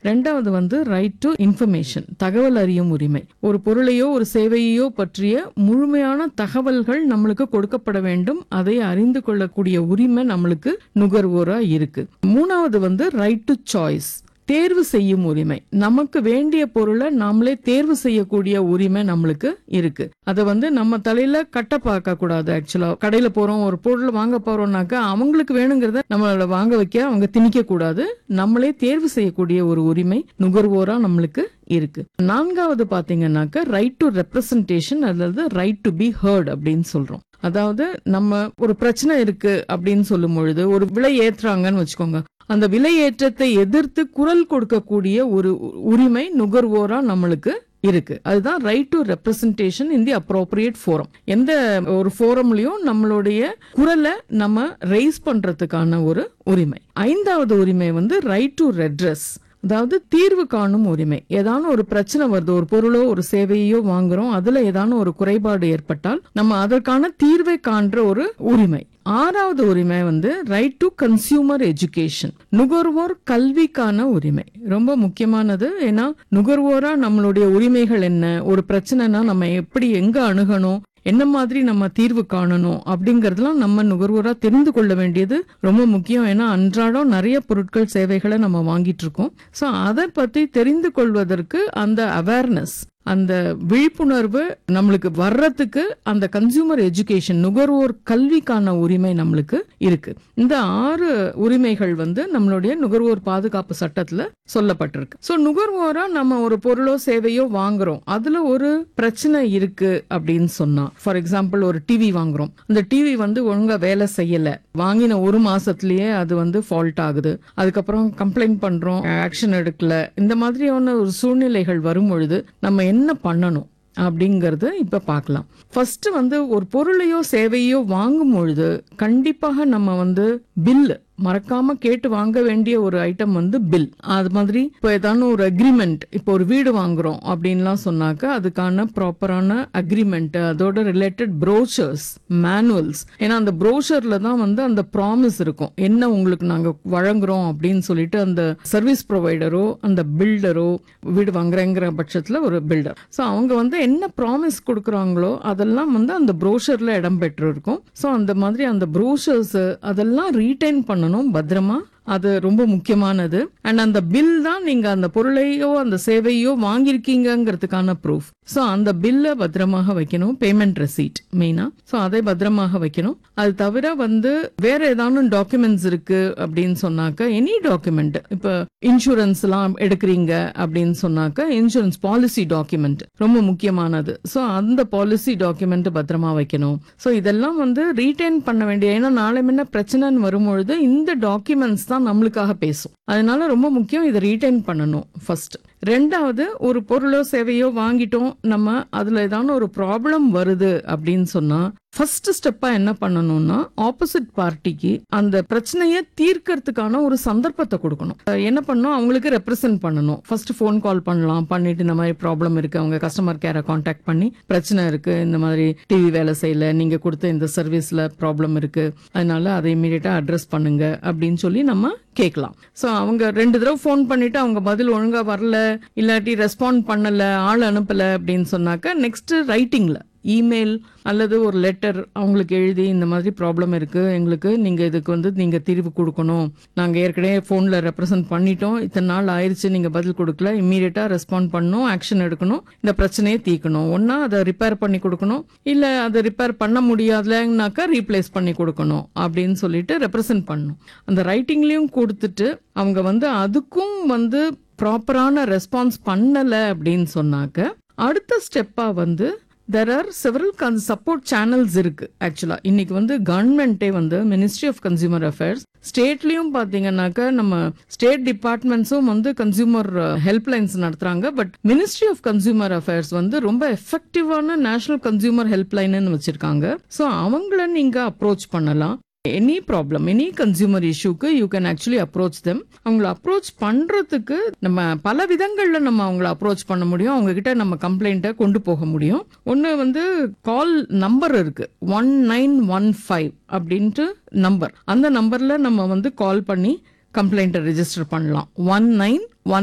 ரெண்டாவது வந்து right to information தகவல் அறியும் உரிமை ஒரு பொருளையோ ஒரு சேவையோ பற்றிய முழுமையான தகவல்கள் நம்மளுக்கு கொடுக்கப்பட வேண்டும் அதை அறிந்து கொள்ளக்கூடிய உரிமை நம்மளுக்கு நுகர்வோரா இருக்கு மூணாவது வந்து ரைட் டு சாய்ஸ் தேர்வு செய்யும் உரிமை நமக்கு வேண்டிய பொருளை நாமளே தேர்வு செய்யக்கூடிய உரிமை நம்மளுக்கு இருக்கு அதை வந்து நம்ம தலையில கட்ட பார்க்க கூடாது ஆக்சுவலா கடையில போறோம் ஒரு பொருள் வாங்க போறோம்னாக்கா அவங்களுக்கு வேணுங்கிறத நம்மள வாங்க வைக்க அவங்க திணிக்க கூடாது நம்மளே தேர்வு செய்யக்கூடிய ஒரு உரிமை நுகர்வோரா நம்மளுக்கு இருக்கு நான்காவது பாத்தீங்கன்னாக்க ரைட் டு ரெப்ரசன்டேஷன் அல்லது ரைட் டு பி ஹர்ட் அப்படின்னு சொல்றோம் அதாவது நம்ம ஒரு பிரச்சனை இருக்கு அப்படின்னு சொல்லும் பொழுது ஒரு விலை ஏத்துறாங்கன்னு வச்சுக்கோங்க அந்த விலை ஏற்றத்தை எதிர்த்து குரல் கொடுக்கக்கூடிய ஒரு உரிமை நுகர்வோரா நம்மளுக்கு இருக்கு அதுதான் right to representation in the appropriate forum எந்த ஒரு ஃபோரம்லயும் நம்மளுடைய குரலை நம்ம ரைஸ் பண்றதுக்கான ஒரு உரிமை ஐந்தாவது உரிமை வந்து ரைட் டு ரெட்ரஸ் அதாவது தீர்வு காணும் உரிமை ஏதான ஒரு பிரச்சனை வருது ஒரு பொருளோ ஒரு சேவையோ வாங்குறோம் அதுல ஏதான ஒரு குறைபாடு ஏற்பட்டால் நம்ம அதற்கான தீர்வை காண்ற ஒரு உரிமை ஆறாவது உரிமை வந்து ரைட் டு கன்சியூமர் எஜுகேஷன் நுகர்வோர் கல்விக்கான உரிமை ரொம்ப முக்கியமானது ஏன்னா நுகர்வோரா நம்மளுடைய உரிமைகள் என்ன ஒரு பிரச்சனைனா நம்ம எப்படி எங்க அணுகணும் என்ன மாதிரி நம்ம தீர்வு காணணும் அப்படிங்கறதெல்லாம் நம்ம நுகர்வோரா தெரிந்து கொள்ள வேண்டியது ரொம்ப முக்கியம் ஏன்னா அன்றாடம் நிறைய பொருட்கள் சேவைகளை நம்ம வாங்கிட்டு இருக்கோம் ஸோ அதை பத்தி தெரிந்து கொள்வதற்கு அந்த அவேர்னஸ் அந்த விழிப்புணர்வு நம்மளுக்கு வர்றதுக்கு அந்த கன்சியூமர் எஜுகேஷன் நுகர்வோர் கல்விக்கான உரிமை நம்மளுக்கு இருக்கு இந்த ஆறு உரிமைகள் வந்து நம்மளுடைய நுகர்வோர் பாதுகாப்பு சட்டத்துல சொல்லப்பட்டிருக்கு ஸோ நுகர்வோரா நம்ம ஒரு பொருளோ சேவையோ வாங்குறோம் அதுல ஒரு பிரச்சனை இருக்கு அப்படின்னு சொன்னா ஃபார் எக்ஸாம்பிள் ஒரு டிவி வாங்குறோம் அந்த டிவி வந்து ஒழுங்கா வேலை செய்யல வாங்கின ஒரு மாசத்திலேயே அது வந்து ஃபால்ட் ஆகுது அதுக்கப்புறம் கம்ப்ளைண்ட் பண்றோம் ஆக்ஷன் எடுக்கல இந்த மாதிரியான ஒரு சூழ்நிலைகள் வரும் பொழுது நம்ம என்ன பண்ணணும் அப்படிங்கறது இப்ப பார்க்கலாம் ஃபர்ஸ்ட் வந்து ஒரு பொருளையோ சேவையோ வாங்கும் பொழுது கண்டிப்பாக நம்ம வந்து பில்லு மறக்காம கேட்டு வாங்க வேண்டிய ஒரு ஐட்டம் வந்து பில் அது மாதிரி இப்போ ஏதான ஒரு அக்ரிமெண்ட் இப்போ ஒரு வீடு வாங்குறோம் அப்படின்லாம் சொன்னாக்க அதுக்கான ப்ராப்பரான அக்ரிமெண்ட் அதோட ரிலேட்டட் ப்ரோச்சர்ஸ் மேனுவல்ஸ் ஏன்னா அந்த ப்ரோச்சர்ல தான் வந்து அந்த ப்ராமிஸ் இருக்கும் என்ன உங்களுக்கு நாங்க வழங்குறோம் அப்படின்னு சொல்லிட்டு அந்த சர்வீஸ் ப்ரொவைடரோ அந்த பில்டரோ வீடு வாங்குறேங்கிற பட்சத்துல ஒரு பில்டர் ஸோ அவங்க வந்து என்ன ப்ராமிஸ் கொடுக்குறாங்களோ அதெல்லாம் வந்து அந்த ப்ரோஷர்ல இடம் பெற்று இருக்கும் ஸோ அந்த மாதிரி அந்த ப்ரோஷர்ஸ் அதெல்லாம் ரீடைன் பண்ணணும் பத்திரமா அது ரொம்ப முக்கியமானது அண்ட் அந்த பில் தான் நீங்க அந்த பொருளையோ அந்த சேவையோ வாங்கியிருக்கீங்கிறதுக்கான ப்ரூஃப் ஸோ அந்த பில்லை பத்திரமாக வைக்கணும் பேமெண்ட் ரெசீட் மெயினா ஸோ அதை பத்திரமாக வைக்கணும் அது தவிர வந்து வேற ஏதாவது டாக்குமெண்ட்ஸ் இருக்கு அப்படின்னு சொன்னாக்க எனி டாக்குமெண்ட் இப்போ இன்சூரன்ஸ் எல்லாம் எடுக்கிறீங்க அப்படின்னு சொன்னாக்க இன்சூரன்ஸ் பாலிசி டாக்குமெண்ட் ரொம்ப முக்கியமானது ஸோ அந்த பாலிசி டாக்குமெண்ட் பத்திரமா வைக்கணும் ஸோ இதெல்லாம் வந்து ரீடைன் பண்ண வேண்டிய ஏன்னா நாளை முன்ன பிரச்சனைன்னு வரும்பொழுது இந்த டாக்குமெண்ட்ஸ் தான் நம்மளுக்காக பேசும் அதனால ரொம்ப முக்கியம் இதை ரீடைன் பண்ணணும் ஃபர்ஸ்ட் ரெண்டாவது ஒரு பொருளோ சேவையோ வாங்கிட்டோம் நம்ம அதுல ஏதாவது ஒரு ப்ராப்ளம் வருது அப்படின்னு சொன்னா ஃபர்ஸ்ட் ஸ்டெப்பா என்ன பண்ணணும்னா ஆப்போசிட் பார்ட்டிக்கு அந்த பிரச்சனையை தீர்க்கறதுக்கான ஒரு சந்தர்ப்பத்தை கொடுக்கணும் அஹ் என்ன பண்ணணும் அவங்களுக்கு ரெப்ரசென்ட் பண்ணணும் ஃபர்ஸ்ட் ஃபோன் கால் பண்ணலாம் பண்ணிட்டு இந்த மாதிரி ப்ராப்ளம் இருக்கு அவங்க கஸ்டமர் கேரை காண்டாக்ட் பண்ணி பிரச்சனை இருக்கு இந்த மாதிரி டிவி வேலை செய்யல நீங்க கொடுத்த இந்த சர்வீஸ்ல ப்ராப்ளம் இருக்கு அதனால அதை இமீடியட்டா அட்ரஸ் பண்ணுங்க அப்படின்னு சொல்லி நம்ம கேட்கலாம் ஸோ அவங்க ரெண்டு தடவை ஃபோன் பண்ணிட்டு அவங்க பதில் ஒழுங்கா வரல இல்லாட்டி ரெஸ்பாண்ட் பண்ணல ஆள் அனுப்பல அப்படின்னு சொன்னாக்க நெக்ஸ்ட் ரைட்டிங்ல இமெயில் அல்லது ஒரு லெட்டர் அவங்களுக்கு எழுதி இந்த மாதிரி ப்ராப்ளம் இருக்கு எங்களுக்கு நீங்க இதுக்கு வந்து நீங்க தீர்வு கொடுக்கணும் நாங்க ஏற்கனவே போன்ல ரெப்ரசென்ட் பண்ணிட்டோம் இத்தனை நாள் ஆயிருச்சு நீங்க பதில் கொடுக்கல இம்மீடியட்டா ரெஸ்பாண்ட் பண்ணணும் ஆக்ஷன் எடுக்கணும் இந்த பிரச்சனையை தீர்க்கணும் ஒன்னா அதை ரிப்பேர் பண்ணி கொடுக்கணும் இல்ல அதை ரிப்பேர் பண்ண முடியாதுலனாக்கா ரீப்ளேஸ் பண்ணி கொடுக்கணும் அப்படின்னு சொல்லிட்டு ரெப்ரசென்ட் பண்ணணும் அந்த ரைட்டிங்லயும் கொடுத்துட்டு அவங்க வந்து அதுக்கும் வந்து ப்ராப்பரான ரெஸ்பான்ஸ் பண்ணல அப்படின்னு சொன்னாக்க அடுத்த ஸ்டெப்பா வந்து there are several support channels இருக்கு ஆக்சுவலா இன்னைக்கு வந்து கவர்மெண்ட்டே வந்து மினிஸ்ட்ரி ஆஃப் கன்சியூமர் அஃபேர்ஸ் ஸ்டேட்லயும் பாத்தீங்கன்னாக்கா நம்ம ஸ்டேட் டிபார்ட்மெண்ட்ஸும் வந்து கன்சியூமர் ஹெல்ப்லைன்ஸ் நடத்துறாங்க but ministry of consumer affairs வந்து ரொம்ப எஃபெக்டிவான நேஷனல் கன்சியூமர் ஹெல்ப்லைன்னு வச்சிருக்காங்க ஸோ அவங்கள நீங்க அப்ரோச் பண்ணலாம் எனி ப்ராப்ளம் எனி கன்சியூமர் இஷ்யூக்கு you can actually approach them அவங்கள அப்ரோச் பண்றதுக்கு நம்ம பல விதங்கள்ல நம்ம அவங்கள அப்ரோச் பண்ண முடியும் அவங்க கிட்ட நம்ம கம்ப்ளைண்ட்டை கொண்டு போக முடியும் ஒன்று வந்து கால் நம்பர் இருக்கு ஒன் நைன் ஒன் ஃபைவ் அப்படின்ட்டு நம்பர் அந்த நம்பர்ல நம்ம வந்து கால் பண்ணி கம்ப்ளைண்ட்டை ரெஜிஸ்டர் பண்ணலாம் ஒன் நைன் ஒன்